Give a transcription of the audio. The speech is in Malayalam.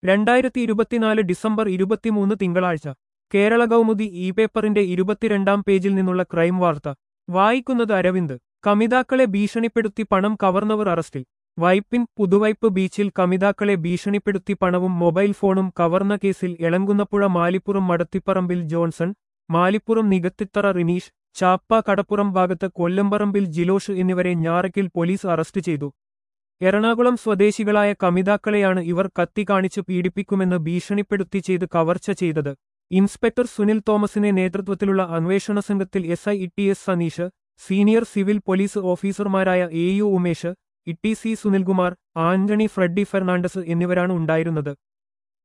രണ്ടായിരത്തി ഇരുപത്തിനാല് ഡിസംബർ ഇരുപത്തിമൂന്ന് തിങ്കളാഴ്ച കേരള കൗമുദി ഇ പേപ്പറിന്റെ ഇരുപത്തിരണ്ടാം പേജിൽ നിന്നുള്ള ക്രൈം വാർത്ത വായിക്കുന്നത് അരവിന്ദ് കമിതാക്കളെ ഭീഷണിപ്പെടുത്തി പണം കവർന്നവർ അറസ്റ്റിൽ വൈപ്പിൻ പുതുവൈപ്പ് ബീച്ചിൽ കമിതാക്കളെ ഭീഷണിപ്പെടുത്തി പണവും മൊബൈൽ ഫോണും കവർന്ന കേസിൽ എളങ്കുന്നപ്പുഴ മാലിപ്പുറം മടത്തിപ്പറമ്പിൽ ജോൺസൺ മാലിപ്പുറം നികത്തിത്തറ റിനീഷ് ചാപ്പ കടപ്പുറം ഭാഗത്ത് കൊല്ലംപറമ്പിൽ ജിലോഷ് എന്നിവരെ ഞാറയ്ക്കൽ പോലീസ് അറസ്റ്റ് ചെയ്തു എറണാകുളം സ്വദേശികളായ കമിതാക്കളെയാണ് ഇവർ കത്തി കാണിച്ച് പീഡിപ്പിക്കുമെന്ന് ഭീഷണിപ്പെടുത്തി ചെയ്ത് കവർച്ച ചെയ്തത് ഇൻസ്പെക്ടർ സുനിൽ തോമസിന്റെ നേതൃത്വത്തിലുള്ള അന്വേഷണ സംഘത്തിൽ S I E S Saneesh senior civil police ഓഫീസർമാരായ A U Umesh E T C Sunilkumar Antony Freddy Fernandez എന്നിവരാണ് ഉണ്ടായിരുന്നത്